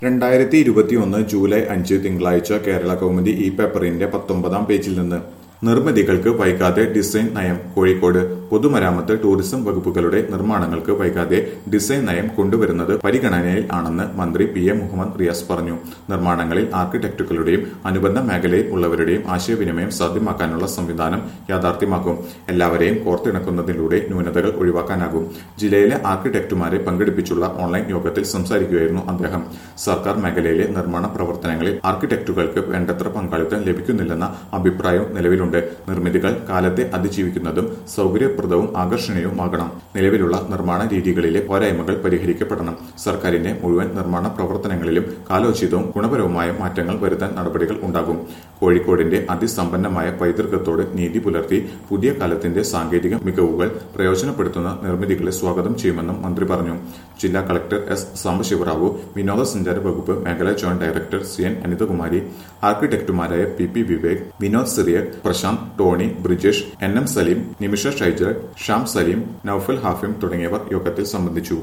രണ്ടായിരത്തി ഇരുപത്തിയൊന്ന് ജൂലൈ അഞ്ച് തിങ്കളാഴ്ച കേരള കൗമുദി ഈ പേപ്പറിന്റെ പത്തൊമ്പതാം പേജിൽ നിന്ന് നിർമ്മിതികൾക്ക് വൈകാതെ ഡിസൈൻ നയം കോഴിക്കോട് പൊതുമരാമത്ത് ടൂറിസം വകുപ്പുകളുടെ നിർമ്മാണങ്ങൾക്ക് വൈകാതെ ഡിസൈൻ നയം കൊണ്ടുവരുന്നത് പരിഗണനയിൽ ആണെന്ന് മന്ത്രി പി എ മുഹമ്മദ് റിയാസ് പറഞ്ഞു നിർമ്മാണങ്ങളിൽ ആർക്കിടെക്റ്റുകളുടെയും അനുബന്ധ മേഖലയിൽ ഉള്ളവരുടെയും ആശയവിനിമയം സാധ്യമാക്കാനുള്ള സംവിധാനം യാഥാർത്ഥ്യമാക്കും എല്ലാവരെയും കോർത്തിണക്കുന്നതിലൂടെ ന്യൂനതകൾ ഒഴിവാക്കാനാകും ജില്ലയിലെ ആർക്കിടെക്റ്റുമാരെ പങ്കെടുപ്പിച്ചുള്ള ഓൺലൈൻ യോഗത്തിൽ സംസാരിക്കുകയായിരുന്നു അദ്ദേഹം സർക്കാർ മേഖലയിലെ നിർമ്മാണ പ്രവർത്തനങ്ങളിൽ ആർക്കിടെക്റ്റുകൾക്ക് വേണ്ടത്ര പങ്കാളിത്തം ലഭിക്കുന്നില്ലെന്ന അഭിപ്രായവും നിലവിലുണ്ട് നിർമ്മിതികൾ കാലത്തെ അതിജീവിക്കുന്നതും സൗകര്യപ്രദവും ആകർഷണീയവുമാകണം നിലവിലുള്ള നിർമ്മാണ രീതികളിലെ പോരായ്മകൾ പരിഹരിക്കപ്പെടണം സർക്കാരിന്റെ മുഴുവൻ നിർമ്മാണ പ്രവർത്തനങ്ങളിലും കാലോചിതവും ഗുണപരവുമായ മാറ്റങ്ങൾ വരുത്താൻ നടപടികൾ ഉണ്ടാകും കോഴിക്കോടിന്റെ അതിസമ്പന്നമായ പൈതൃകത്തോട് നീതി പുലർത്തി പുതിയ കാലത്തിന്റെ സാങ്കേതിക മികവുകൾ പ്രയോജനപ്പെടുത്തുന്ന നിർമ്മിതികളെ സ്വാഗതം ചെയ്യുമെന്നും മന്ത്രി പറഞ്ഞു ജില്ലാ കളക്ടർ എസ് സാംബശിവറാവു വിനോദസഞ്ചാര വകുപ്പ് മേഖലാ joint director C N Anithakumari ആർക്കിടെക്ടുമാരായ P P Vivek Vinod Cyriac Prashanth Tony Brijesh N M Saleem Nimisha Shaijar Sham Saleem Noufal Hafim തുടങ്ങിയവർ യോഗത്തിൽ സംബന്ധിച്ചു